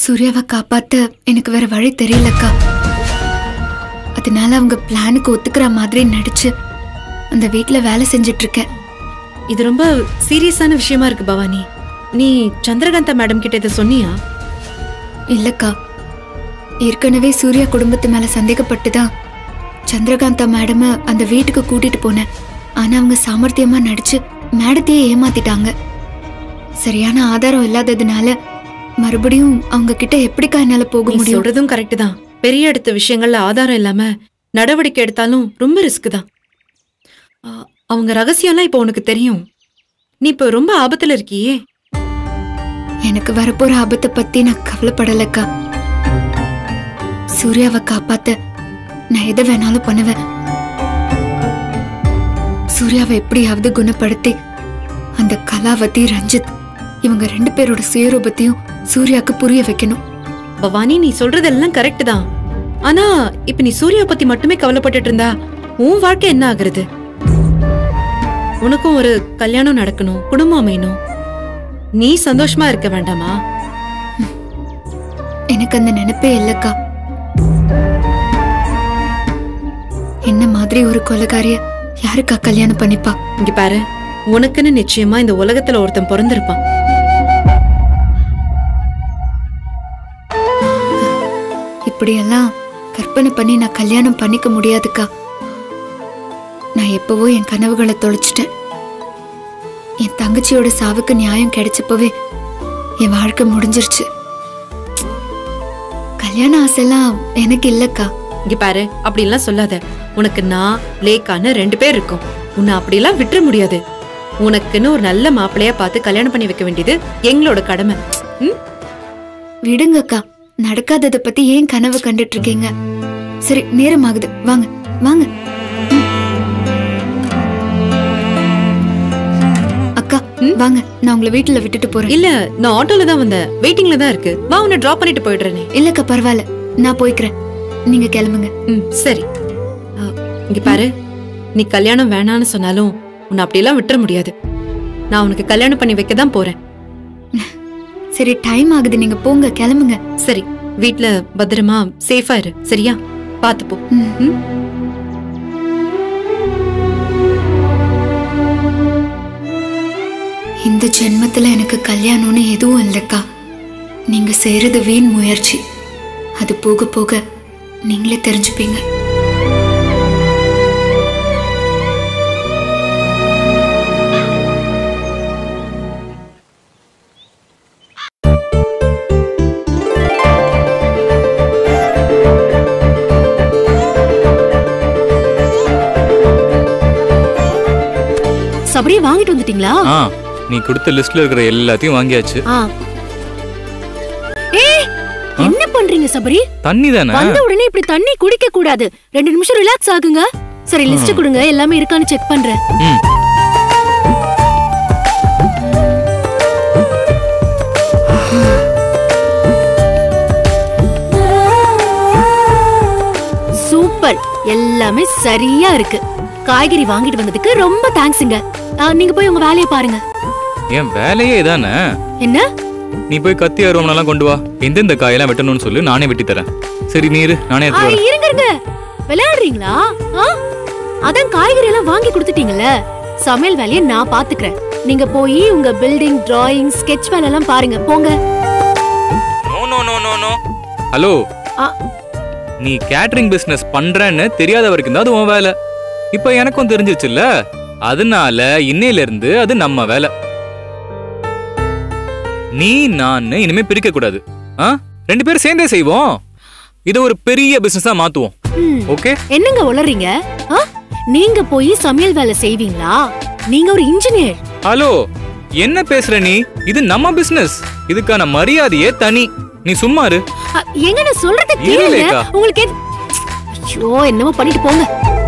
சூர்யாவை காப்பாத்த எனக்கு வேற வழி தெரியலக்கா அதனால அவங்க பிளானுக்கு ஒத்துக்கிற மாதிரி நடிச்சு அந்த வீட்ல வேலை செஞ்சுட்டு இருக்கேன் இது ரொம்ப சீரியஸான விஷயமா இருக்கு பவானி நீ சந்திரகாந்தா மேடம் கிட்ட இதை சொன்னியா இல்லக்கா ஏற்கனவே சூர்யா குடும்பத்து மேல சந்தேகப்பட்டு தான் சந்திரகாந்தா மேடம அந்த வீட்டுக்கு கூட்டிட்டு போனேன் ஆனா அவங்க சாமர்த்தியமா நடிச்சு மேடத்தையே ஏமாத்திட்டாங்க சரியான ஆதாரம் இல்லாததுனால மறுபடியும் அவங்க கிட்ட எப்படிக்கா என்னால போக நீ முடியும் சொல்றதும் கரெக்ட் தான் பெரிய எடுத்த விஷயங்கள்ல ஆதாரம் இல்லாம நடவடிக்கை எடுத்தாலும் ரொம்ப ரிஸ்க் தான் ஆ, அவங்க ரகசியம்லாம் இப்போ உனக்கு தெரியும் நீ இப்போ ரொம்ப ஆபத்துல இருக்கியே எனக்கு வரப்போற ஆபத்தை பத்தி நான் கவலைப்படலக்கா சூர்யாவை காப்பாத்த நான் எதை வேணாலும் பண்ணுவேன் சூர்யாவை எப்படியாவது குணப்படுத்தி அந்த கலாவதி ரஞ்சித் இவங்க ரெண்டு பேரோட சுயரூபத்தையும் சூர்யாக்கு புரிய வைக்கணும் பவானி நீ சொல்றதெல்லாம் கரெக்ட் தான் ஆனா இப்ப நீ சூர்யா பத்தி மட்டுமே கவலைப்பட்டுட்டு இருந்தா உன் வாழ்க்கை என்ன ஆகுறது உனக்கும் ஒரு கல்யாணம் நடக்கணும் குடும்பம் அமையணும் நீ சந்தோஷமா இருக்க வேண்டாமா எனக்கு அந்த நினைப்பே இல்லக்கா என்ன மாதிரி ஒரு கொலைகாரிய யாருக்கா கல்யாணம் பண்ணிப்பா இங்க பாரு உனக்குன்னு நிச்சயமா இந்த உலகத்துல ஒருத்தன் பிறந்திருப்பான் இப்படியெல்லாம் கற்பனை பண்ணி நான் கல்யாணம் பண்ணிக்க முடியாதுக்கா நான் எப்பவோ என் கனவுகளை தொலைச்சிட்டேன் என் தங்கச்சியோட சாவுக்கு நியாயம் கிடைச்சப்பவே என் வாழ்க்கை முடிஞ்சிருச்சு கல்யாண ஆசைலாம் எனக்கு இல்லக்கா இங்க பாரு அப்படிலாம் சொல்லாத உனக்கு நான் லேக்கான்னு ரெண்டு பேர் இருக்கோம் உன்னை அப்படிலாம் விட்டுற முடியாது உனக்குன்னு ஒரு நல்ல மாப்பிள்ளையா பார்த்து கல்யாணம் பண்ணி வைக்க வேண்டியது எங்களோட கடமை ம்? விடுங்கக்கா நடக்காததை பத்தி ஏன் கனவு கண்டுட்டு இருக்கீங்க சரி நேரம் ஆகுது வாங்க வாங்க ம். அக்கா வாங்க நான் உங்களை வீட்டுல விட்டுட்டு போறேன் இல்ல நான் ஆட்டோல தான் வந்தேன் வெயிட்டிங்ல தான் இருக்கு வா உன்னை டிராப் பண்ணிட்டு போயிடுறேனே இல்லக்கா பரவாயில்ல நான் போய்க்கிறேன் நீங்க கிளம்புங்க ம் சரி ஆ, இங்க பாரு நீ கல்யாணம் வேணான்னு சொன்னாலும் உன்னை அப்படியெல்லாம் விட்டுற முடியாது நான் உனக்கு கல்யாணம் பண்ணி வைக்க தான் போறேன் சரி டைம் ஆகுது நீங்க போங்க கிளம்புங்க சரி வீட்ல பத்திரமா சேஃபா இரு சரியா பாத்து போ ம். ம்? இந்த ஜென்மத்துல எனக்கு கல்யாணம்னு எதுவும் இல்லக்கா நீங்க செய்யறது வீண் முயற்சி அது போக போக நீங்களே தெரிஞ்சுப்பீங்க சபரியை வாங்கிட்டு வந்துட்டீங்களா ஆ நீ கொடுத்த லிஸ்ட்ல இருக்கிற எல்லாத்தையும் வாங்கியாச்சு ஆ ஏய் என்ன பண்றீங்க சபரி தண்ணி தானே வந்த உடனே இப்படி தண்ணி குடிக்க கூடாது ரெண்டு நிமிஷம் ரிலாக்ஸ் ஆகுங்க சரி லிஸ்ட் கொடுங்க எல்லாமே இருக்கான்னு செக் பண்றேன் ம் சூப்பர் எல்லாமே சரியா இருக்கு காய்கறி வாங்கிட்டு வந்ததுக்கு ரொம்ப தேங்க்ஸுங்க ஆ, நீங்க போய் உங்க வேலையை பாருங்க என் வேலையே இதானே என்ன நீ போய் கத்தி அருவம்லாம் கொண்டு வா எந்தெந்த காயெல்லாம் வெட்டணும்னு சொல்லு நானே வெட்டி தரேன் சரி நீரு நானே ஆ, எடுத்து வரேன் இருங்க இருங்க விளையாடுறீங்களா ஆ? அதான் காய்கறி எல்லாம் வாங்கி கொடுத்துட்டீங்கல்ல சமையல் வேலையை நான் பாத்துக்கிறேன் நீங்க போய் உங்க பில்டிங் டிராயிங் ஸ்கெட்ச் வேலை எல்லாம் பாருங்க போங்க no no no no no hello ah, நீ கேட்டரிங் பிசினஸ் பண்றேன்னு தெரியாத வரைக்கும் தான் அது உன் வேலை இப்போ எனக்கும் தெரிஞ்சிருச்சுல்ல அதனால இன்னையில இருந்து அது நம்ம வேலை நீ நான் இனிமே பிரிக்க கூடாது ஆ ரெண்டு பேரும் சேர்ந்தே செய்வோம் இதை ஒரு பெரிய பிசினஸா மாத்துவோம் ம். ஓகே என்னங்க உளறீங்க ஆ? நீங்க போய் சமையல் வேலை செய்வீங்களா நீங்க ஒரு இன்ஜினியர் ஹலோ என்ன பேசுற நீ இது நம்ம பிசினஸ் இதுக்கான மரியாதையே தனி நீ சும்மா இரு அ, எங்க நான் சொல்றது இரு, கேளுங்க லேக்கா. உங்களுக்கு எது- ஐயோ என்னமோ பண்ணிட்டு போங்க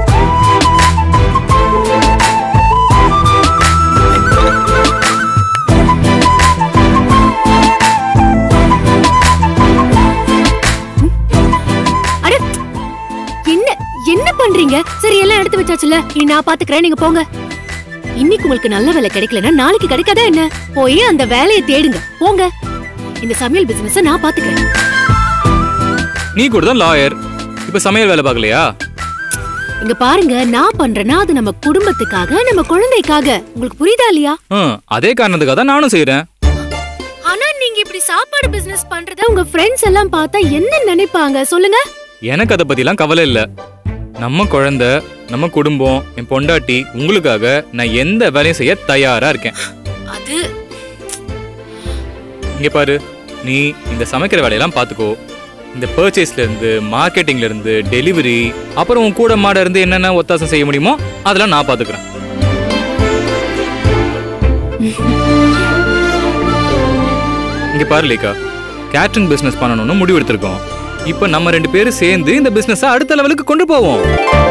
அட, என்ன என்ன பண்றீங்க சரி எல்லாம் எடுத்து வச்சாச்சுல இனி நான் பாத்துக்கிறேன் நீங்க போங்க இன்னைக்கு உங்களுக்கு நல்ல வேலை கிடைக்கலன்னா நாளைக்கு கிடைக்காதா என்ன போய் அந்த வேலையை தேடுங்க போங்க இந்த சமையல் பிசினஸ் நான் பாத்துக்கிறேன் நீ கூட தான் லாயர் இப்ப சமையல் வேலை பார்க்கலையா இங்க பாருங்க நான் பண்றேன்னா அது நம்ம குடும்பத்துக்காக நம்ம குழந்தைக்காக உங்களுக்கு புரியுதா இல்லையா ம், அதே காரணத்துக்காக தான் நானும் செய்றேன் ஆனா நீங்க இப்படி சாப்பாடு பிசினஸ் பண்றத உங்க ஃப்ரெண்ட்ஸ் எல்லாம் பார்த்தா என்ன நினைப்பாங்க சொல்லுங்க எனக்கு அதை பத்திலாம் கவலை இல்ல நம்ம குழந்தை நம்ம குடும்பம் என் பொண்டாட்டி உங்களுக்காக நான் எந்த வேலையும் செய்ய தயாரா இருக்கேன் அது இங்க பாரு நீ இந்த சமைக்கிற வேலையெல்லாம் பாத்துக்கோ இந்த பர்ச்சேஸ்ல இருந்து மார்க்கெட்டிங்ல இருந்து டெலிவரி அப்புறம் உன் கூட மாட இருந்து என்னென்ன ஒத்தாசம் செய்ய முடியுமோ அதெல்லாம் நான் பாத்துக்கிறேன் இங்க பாரு லேக்கா கேட்டரிங் பிசினஸ் பண்ணணும்னு முடிவு எடுத்திருக்கோம் இப்போ நம்ம ரெண்டு பேரும் சேர்ந்து இந்த பிசினஸ அடுத்த லெவலுக்கு கொண்டு போவோம்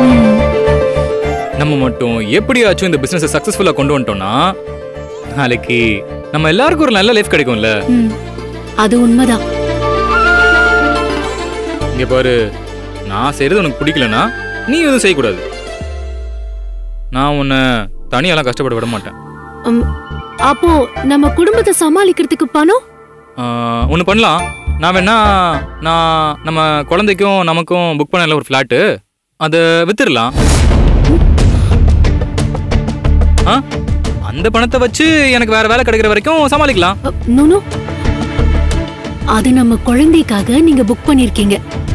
நம்ம மட்டும் எப்படியாச்சும் இந்த பிசினஸ் சக்சஸ்ஃபுல்லா கொண்டு வந்துட்டோம்னா நாளைக்கு நம்ம எல்லாருக்கும் ஒரு நல்ல லைஃப் கிடைக்கும்ல ம், அது உண்மைதான் இங்க பாரு நான் செய்யறது உனக்கு பிடிக்கலனா நீ எதுவும் செய்யக்கூடாது நான் உன்னை தனியாலாம் கஷ்டப்பட விட மாட்டேன் ம், அப்போ நம்ம குடும்பத்தை சமாளிக்கிறதுக்கு பணம் ஒன்று பண்ணலாம் நான் வேணா நான் நம்ம குழந்தைக்கும் நமக்கும் புக் பண்ணல ஒரு ஃப்ளாட்டு அதை வித்துடலாம் ஆ அந்த பணத்தை வச்சு எனக்கு வேற வேலை கிடைக்கிற வரைக்கும் சமாளிக்கலாம் அ, நோ நோ. அது நம்ம குழந்தைக்காக நீங்க புக் பண்ணிருக்கீங்க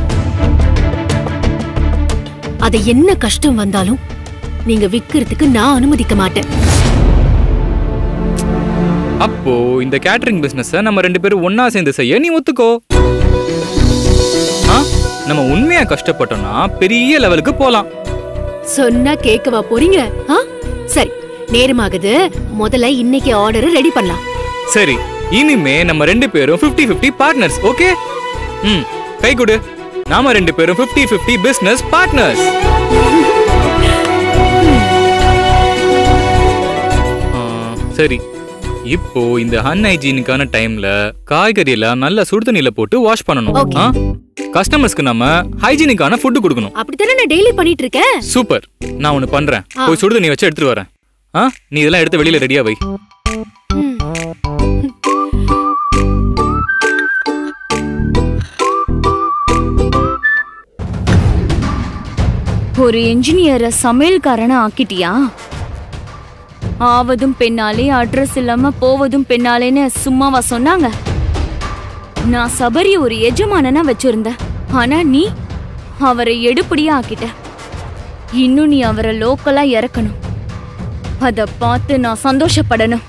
அத என்ன கஷ்டம் வந்தாலும் நீங்க விக்கிறதுக்கு நான் அனுமதிக்க மாட்டேன் அப்போ இந்த கேட்டரிங் பிசினஸ நம்ம ரெண்டு பேரும் ஒண்ணா சேர்ந்து செய்ய நீ ஒத்துக்கோ ஆ நம்ம உண்மையா கஷ்டப்பட்டோம்னா பெரிய லெவலுக்கு போலாம் சொன்னா கேட்கவா போறீங்க ஆ? சரி நேரமாகுது முதல்ல இன்னைக்கு ஆர்டர் ரெடி பண்ணலாம் சரி இனிமே நம்ம ரெண்டு பேரும் 50 50 பார்ட்னர்ஸ் ஓகே ம் கை கொடு நாம ரெண்டு பேரும் 50 50 பிசினஸ் பார்ட்னர்ஸ் சரி இப்போ இந்த அன்ஹைஜீனிக்கான டைம்ல காய்கறி எல்லாம் நல்லா சுடு தண்ணியில போட்டு வாஷ் பண்ணணும் Okay. ஆ கஸ்டமர்ஸ்க்கு நம்ம ஹைஜீனிக்கான ஃபுட் கொடுக்கணும் அப்படித்தானே நான் டெய்லி பண்ணிட்டு இருக்கேன் சூப்பர் நான் ஒன்னு பண்றேன் ஆ. போய் சுடு தண்ணி வச்சு எடுத்துட்டு வரேன் ஆ நீ இதெல்லாம் எடுத்து வெளியில ரெடியா வை ம். ஒரு என்ஜினியரை சமையல்காரனை ஆக்கிட்டியா ஆவதும் பெண்ணாலே அட்ரஸ் இல்லாம போவதும் பெண்ணாலேன்னு சும்மாவா சொன்னாங்க நான் சபரி ஒரு எஜமானனா வச்சிருந்தேன் ஆனா நீ அவரை எடுப்படியா ஆக்கிட்ட இன்னும் நீ அவரை லோக்கலா இறக்கணும் அத பார்த்து நான் சந்தோஷப்படணும்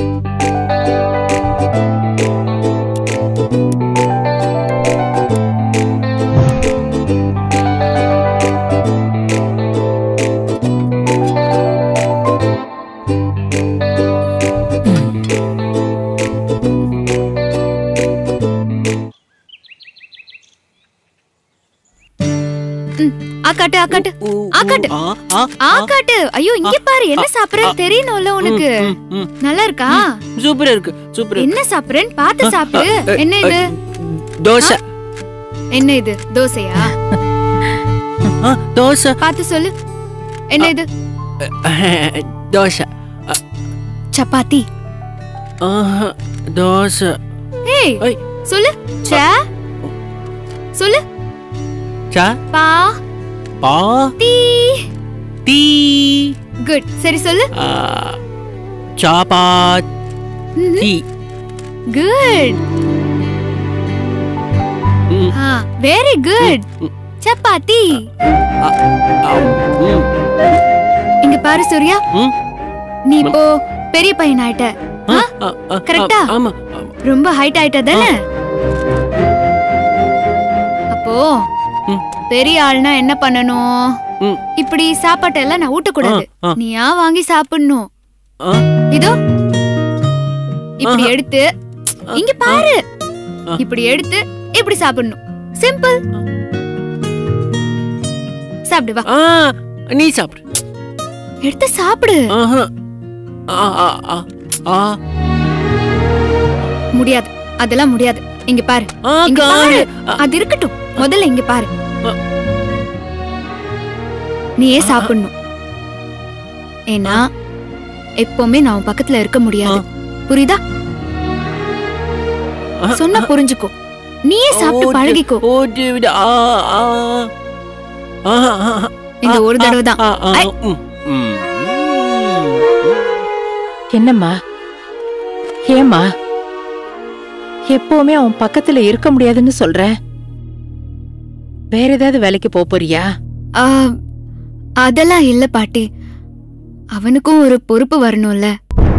ஆக்காட்டு ஆக்காட்டு ஆக்காட்டு ஆக்காட்டு ஐயோ இங்க பாரு என்ன சாப்பிடுறேன்னு தெரியணும்ல உனக்கு நல்லா இருக்கா சூப்பரா இருக்கு சூப்பரா என்ன சாப்பிடுறேன்னு பார்த்து சாப்பிடு என்ன இது தோசை என்ன இது தோசையா ஆ, தோசை பார்த்து சொல்லு என்ன இது தோசை சப்பாத்தி ஆஹா, தோசை ஏய் ஐ. சொல்லு ச சொல்லு சா பா பா டி டீ குட் சரி சொல்லு ஆ, சாப்பாத்தி குட் ம், ஆ வெரி குட் ம். சப்பாத்தி ஆ, ம், இங்க பாரு சூர்யா ம். நீ இப்போ பெரிய பையன் ஆயிட்ட ஆ, ஆ? ஆ, ஆ, கரெக்டா? ஆமா ஆமா. ரொம்ப ஹைட் ஆயிட்ட தானே அப்போ ம். பெரிய ஆள்னா என்ன பண்ணணும் ம், இப்படி சாப்பாட்டை எல்லாம் நான் ஊட்டக்கூடாது ஆ, ஆ. நீயா வாங்கி சாப்பிடணும் ஆ, இதோ இப்படி ஆஹா. எடுத்து இங்க பாரு ஆ. இப்படி எடுத்து இப்படி சாப்பிடணும் சிம்பிள் சாப்பிடு வா ஆ, நீ சாப்பிடு எடுத்து சாப்பிடு ஆஹா. ஆ, ஆ, ஆ, ஆ. முடியாது அதெல்லாம் முடியாது இங்க பாரு ஆ, இங்க காலு. பாரு ஆ, அது இருக்கட்டும் முதல்ல இங்க பாரு ஆ. நீயே சாப்பிடணும் ஏன்னா எப்பவுமே நான் உன் பக்கத்துல இருக்க முடியாது புரியுதா சொன்னா புரிஞ்சுக்கோ நீயே சாப்பிட்டு பழகிக்கோ ஓ டேவிட் ஆ ஆ ஆ ஆ, ஆ, இந்த ஒரு தடவை தான் ஆ, ஆ, ஐ. ம், ம். என்னம்மா ஏம்மா எப்பவுமே அவன் பக்கத்துல இருக்க முடியாதுன்னு சொல்ற வேற ஏதாவது வேலைக்கு போப் போறியா ஆ, அதெல்லாம் இல்ல பாட்டி அவனுக்கும் ஒரு பொறுப்பு வரணும்ல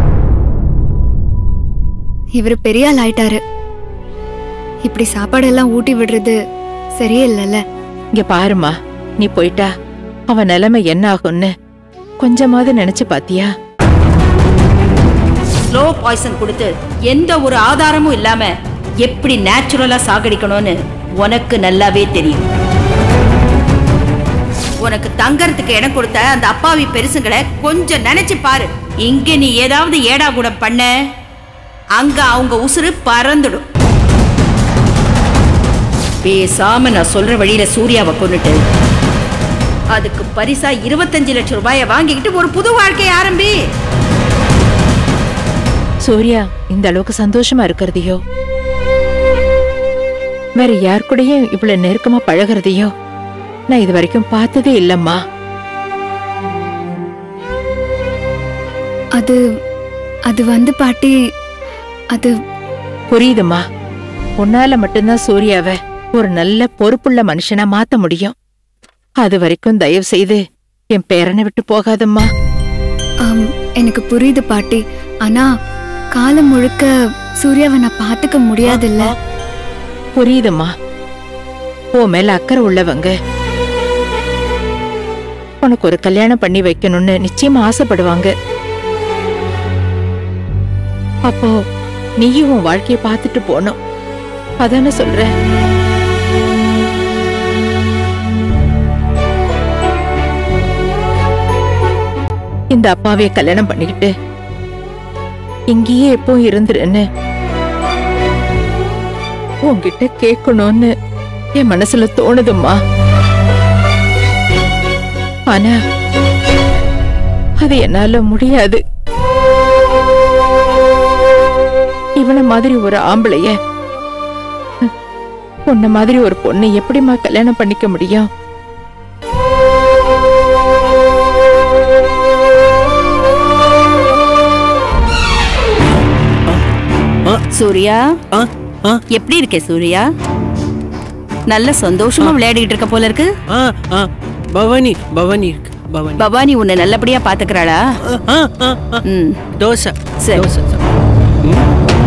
இவரு பெரிய ஆள் ஆயிட்டாரு இப்படி சாப்பாடெல்லாம் ஊட்டி விடுறது சரியே இல்லைல்ல இங்க பாரும்மா நீ போயிட்டா அவன் நிலைமை என்ன ஆகும்னு கொஞ்சமாவது நினைச்சு பாத்தியா ஸ்லோ பாய்சன் கொடுத்து எந்த ஒரு ஆதாரமும் இல்லாம எப்படி நேச்சுரலா சாகடிக்கணும்னு உனக்கு நல்லாவே தெரியும் உனக்கு தங்கறதுக்கு இடம் கொடுத்த அந்த அப்பாவி பெருசுங்களை கொஞ்சம் நினைச்சு பாரு இங்க நீ ஏதாவது ஏடா கூடம் பண்ண அங்க அவங்க உசுறு பறந்துடும் பேசாம நான் சொல்ற வழியில சூர்யாவை கொன்னுட்டு அதுக்கு பரிசா இருபத்தஞ்சு லட்சம் ரூபாயை வாங்கிக்கிட்டு ஒரு புது வாழ்க்கையை ஆரம்பி சூர்யா இந்த அளவுக்கு சந்தோஷமா இருக்கிறதையோ வேற யார் கூடயும் இவ்வளவு நெருக்கமா பழகுறதையோ நான் இது வரைக்கும் பார்த்ததே இல்லம்மா அது அது வந்து பாட்டி அது புரியுதும்மா உன்னால மட்டும்தான் சூர்யாவை ஒரு நல்ல பொறுப்புள்ள மனுஷனா மாத்த முடியும் அது வரைக்கும் தயவு செய்து என் பேரனை விட்டு போகாதம்மா ஆம், எனக்கு புரியுது பாட்டி ஆனா காலம் முழுக்க சூர்யாவை நான் பாத்துக்க முடியாதுல்ல புரியுதும்மா உன் மேல அக்கறை உள்ளவங்க உனக்கு ஒரு கல்யாணம் பண்ணி வைக்கணும்னு நிச்சயமா ஆசைப்படுவாங்க அப்போ நீயும் உன் வாழ்க்கைய பார்த்துட்டு போனோம் அதானே சொல்ற இந்த அப்பாவைய கல்யாணம் பண்ணிக்கிட்டு இங்கேயே எப்போ இருந்துருன்னு உன்கிட்ட கேட்கணும்னு என் மனசுல தோணுதும்மா ஆனா அது என்னால முடியாது இவன மாதிரி ஒரு ஆம்பளைய உன்ன மாதிரி ஒரு பொண்ணை எப்படிம்மா கல்யாணம் பண்ணிக்க முடியும் சூர்யா ஆ ஆ எப்படி இருக்க சூர்யா நல்ல சந்தோஷமா விளையாடிட்டு இருக்க போல இருக்கு ஆ ஆ பவானி பவானி இருக்கு பவானி பவானி உன்னை நல்லபடியா பாத்துக்கிறாளா ஆ, ஆ, ஆ, ஆ. ம் தோசை சரி. தோசை சாப்பிடு. ம்.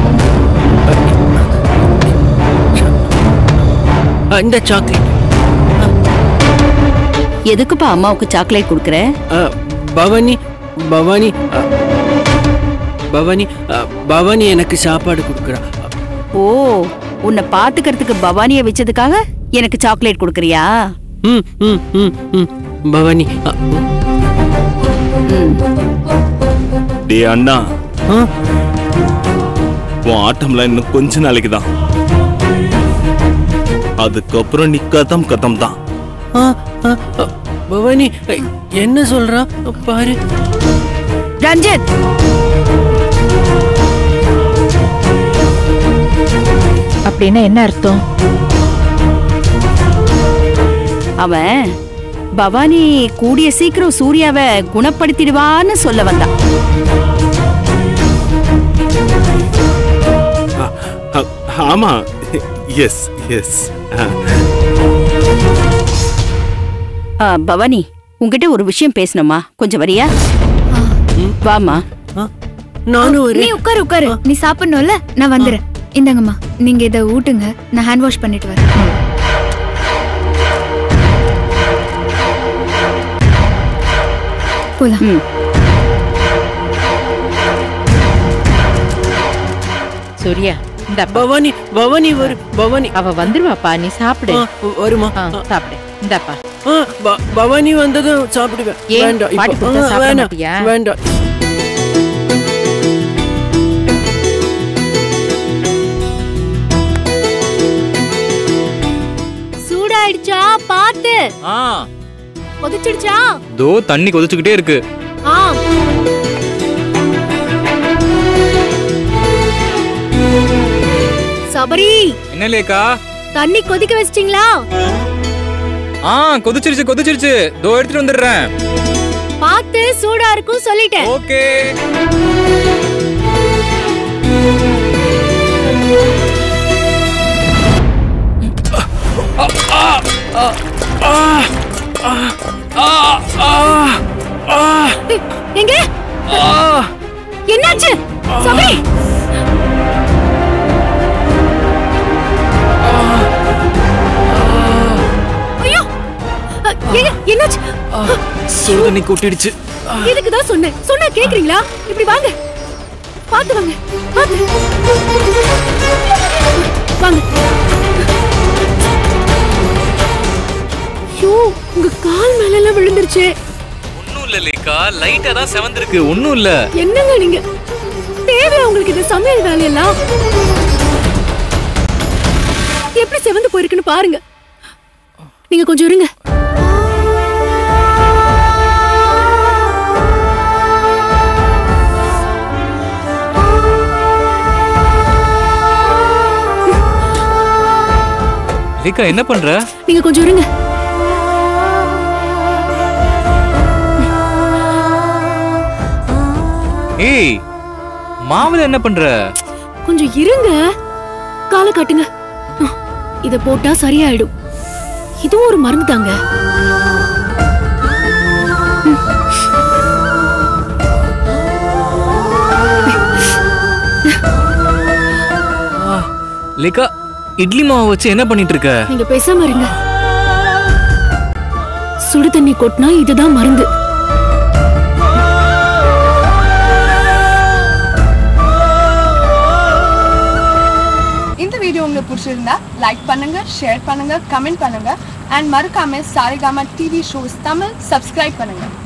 ஆ, இந்த சாக்லேட் எதுக்குப்பா அம்மாவுக்கு சாக்லேட் கொடுக்குற ஆ, பவானி பவானி ஆ, பவானி ஆ, பவானி எனக்கு சாப்பாடு கொடுக்குறா ஓ உன்னை பாத்துக்கிறதுக்கு பவானிய வச்சதுக்காக எனக்கு சாக்லேட் கொடுக்கறியா ம் ம் ம் ம் பவானி ஆ, ம் டே அண்ணா ஆ, உன் ஆட்டம்லாம் இன்னும் கொஞ்ச நாளைக்கு தான் அதுக்கப்புறம் நீ கதம் கதம் தான் ஆ, ஆ, ஆ, பவானி என்ன சொல்றா பாரு ரஞ்சித் அப்படின்னா என்ன அர்த்தம் அவன் பவானி கூடிய சீக்கிரம் சூர்யாவை குணப்படுத்திடுவான்னு சொல்ல வந்தான் அ- ஆமா எஸ் எஸ் ஆ, பவானி உன்கிட்ட ஒரு விஷயம் பேசணுமா கொஞ்சம் வரியா வாமா ஆ, நானும் நீ வரேன் உட்காரு உட்காரு நீ சாப்பிடணும்ல நான் வந்துடுறேன் இந்தாங்கம்மா நீங்க இதை ஊட்டுங்க நான் ஹேண்ட் வாஷ் பண்ணிட்டு வரேன் போலாம் ம் சூர்யா இந்த பவானி பவானி வரு பவானி அவ வந்துருவாப்பா நீ சாப்பிடு ஆ, வருமா ஆ, சாப்பிடு இந்தாப்பா ஆ, ப- பவானி வந்ததும் சாப்பிடுவேன் ஏன்? வேண்டாம் பாட்டி இப்போ கொடுத்தா ஆ, சாப்பிட வேண்டாம் மாட்டியா? வேண்டாம் சூடாயிடுச்சா பாத்து ஆ கொதிச்சிடுச்சா தோ தண்ணி கொதிச்சுக்கிட்டே இருக்கு ஆ சபரி என்ன லேக்கா தண்ணி கொதிக்க வச்சிட்டீங்களா ஆ கொதிச்சிருச்சு கொதிச்சிருச்சு தோ எடுத்துட்டு வந்துடுறேன் பார்த்து சூடா இருக்கும் சொல்லிட்டேன் ஓகே ஏய், எங்க என்னாச்சு சபரி ஐயோ அ, ஏங்க, என்னாச்சு சுடு தண்ணி கொட்டிடுச்சு இதுக்கு தான் சொன்னேன் சொன்னா கேக்குறீங்களா இப்படி வாங்க பாத்து வாங்க பாத்து வாங்க ஐயோ உங்க கால் மேல எல்லாம் விழுந்துருச்சே ஒண்ணும் இல்ல லேக்கா லைட்டா தான் செவந்திருக்கு ஒண்ணும் இல்ல என்னங்க நீங்க தேவையா உங்களுக்கு இந்த சமையல் வேலையெல்லாம் எப்படி செவந்து போயிருக்குன்னு பாருங்க நீங்க கொஞ்சம் இருங்க லேக்கா என்ன பண்ற நீங்க கொஞ்சம் இருங்க ஏய் மாவுல என்ன பண்ற கொஞ்சம் இருங்க காலை காட்டுங்க அஹ், இத போட்டா சரியாயிடும் இதுவும் ஒரு மருந்து தாங்க லேக்கா இட்லி மாவு வச்சு என்ன பண்ணிட்டு இருக்க நீங்க பேசாம இருங்க சுடு தண்ணி கொட்டினா இதுதான் மருந்து இந்த வீடியோ உங்களுக்கு பிடிச்சிருந்தா லைக் பண்ணுங்க ஷேர் பண்ணுங்க கமெண்ட் பண்ணுங்க அண்ட் மறக்காம Saregama TV shows Tamil subscribe பண்ணுங்க